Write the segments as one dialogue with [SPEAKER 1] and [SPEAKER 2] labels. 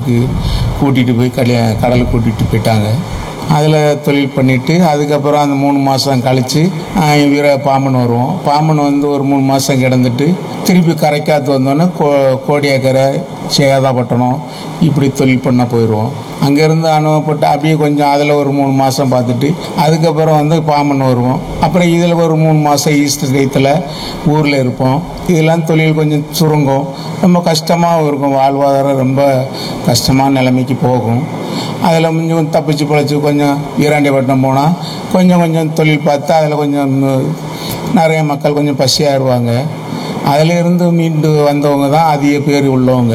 [SPEAKER 1] கடலுக்கு கூட்டிகிட்டு போய் கடல கடலுக்கு கூட்டிகிட்டு போயிட்டாங்க அதில் தொழில் பண்ணிவிட்டு அதுக்கப்புறம் அந்த மூணு மாதம் கழித்து வீர பாம்பன் வருவோம் பாம்பன் வந்து ஒரு மூணு மாதம் கிடந்துட்டு திருப்பி கரைக்காத்து வந்தோன்னே கோ கோடியாக்கரை சேதாப்பட்டினம் இப்படி தொழில் பண்ண போயிடுவோம் அங்கேருந்து அனுபவப்பட்டு அப்படியே கொஞ்சம் அதில் ஒரு மூணு மாதம் பார்த்துட்டு அதுக்கப்புறம் வந்து பாம்பன் வருவோம் அப்புறம் இதில் ஒரு மூணு மாதம் ஈஸ்ட் டயத்தில் ஊரில் இருப்போம் இதெல்லாம் தொழில் கொஞ்சம் சுருங்கும் ரொம்ப கஷ்டமாகவும் இருக்கும் வாழ்வாதாரம் ரொம்ப கஷ்டமான நிலைமைக்கு போகும் அதில் கொஞ்சம் தப்பிச்சு பிழைச்சி கொஞ்சம் வீராண்டிப்பட்டினம் போனால் கொஞ்சம் கொஞ்சம் தொழில் பார்த்து அதில் கொஞ்சம் நிறைய மக்கள் கொஞ்சம் பசியாயிருவாங்க அதிலிருந்து மீண்டு வந்தவங்க தான் அதிக பேர் உள்ளவங்க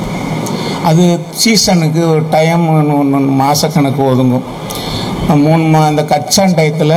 [SPEAKER 1] அது சீசனுக்கு ஒரு டைம் மாதக்கணக்கு ஒதுங்கும் மூணு மா அந்த கச்சான் டயத்தில்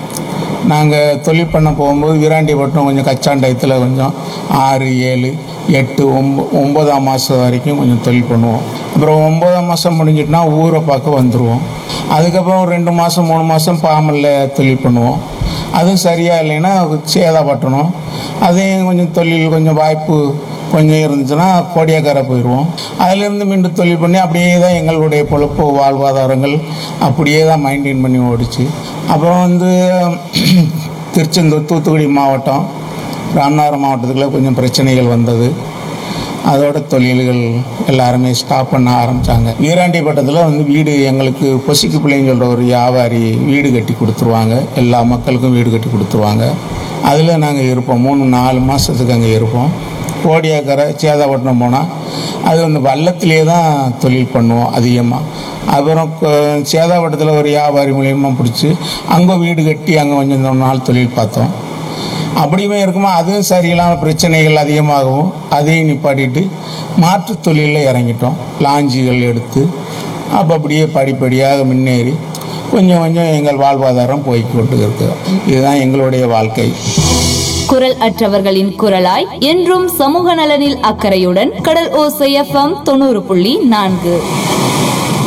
[SPEAKER 1] நாங்கள் தொழில் பண்ண போகும்போது வீராண்டிப்பட்டினம் கொஞ்சம் கச்சான் டயத்தில் கொஞ்சம் ஆறு ஏழு எட்டு ஒம்ப ஒம்பதாம் மாதம் வரைக்கும் கொஞ்சம் தொழில் பண்ணுவோம் அப்புறம் ஒம்பதாம் மாதம் முடிஞ்சிட்டுனா ஊரை பார்க்க வந்துடுவோம் அதுக்கப்புறம் ஒரு ரெண்டு மாதம் மூணு மாதம் பாமலில் தொழில் பண்ணுவோம் அதுவும் சரியாக இல்லைன்னா சேதாப்பட்டணும் அதையும் கொஞ்சம் தொழில் கொஞ்சம் வாய்ப்பு கொஞ்சம் இருந்துச்சுன்னா கோடியாக்கார போயிடுவோம் அதிலேருந்து மீண்டும் தொழில் பண்ணி அப்படியே தான் எங்களுடைய பொழப்பு வாழ்வாதாரங்கள் அப்படியே தான் மெயின்டைன் பண்ணி ஓடிச்சு அப்புறம் வந்து திருச்செந்தூர் தூத்துக்குடி மாவட்டம் ராமநாதபுரம் மாவட்டத்துக்குள்ள கொஞ்சம் பிரச்சனைகள் வந்தது அதோட தொழில்கள் எல்லாருமே ஸ்டாப் பண்ண ஆரம்பித்தாங்க வீராண்டிப்பட்டத்தில் வந்து வீடு எங்களுக்கு பொசிக்கு பிள்ளைங்க சொல்கிற ஒரு வியாபாரி வீடு கட்டி கொடுத்துருவாங்க எல்லா மக்களுக்கும் வீடு கட்டி கொடுத்துருவாங்க அதில் நாங்கள் இருப்போம் மூணு நாலு மாதத்துக்கு அங்கே இருப்போம் கோடியாக்கரை சேதாப்பட்டினம் போனால் அது வந்து வள்ளத்திலே தான் தொழில் பண்ணுவோம் அதிகமாக அப்புறம் கொ- சேதாப்பட்டத்தில் ஒரு வியாபாரி மூலியமாக பிடிச்சி அங்கே வீடு கட்டி அங்கே கொஞ்சம் நாள் தொழில் பார்த்தோம் அப்படியுமே இருக்குமா அதுவும் சரியில்லாமல் பிரச்சனைகள் அதிகமாகவும் அதையும் நிப்பாட்டிட்டு மாற்றுத் தொழிலில் இறங்கிட்டோம் லாஞ்சிகள் எடுத்து அப்போ அப்படியே படிப்படியாக முன்னேறி கொஞ்சம் கொஞ்சம் எங்கள் வாழ்வாதாரம் போய்க்கொண்டு இருக்கு இதுதான் எங்களுடைய வாழ்க்கை
[SPEAKER 2] குரல் அற்றவர்களின் குரலாய் என்றும் சமூக நலனில் அக்கறையுடன் கடல் ஓசை எஃப்எம் தொண்ணூறு புள்ளி நான்கு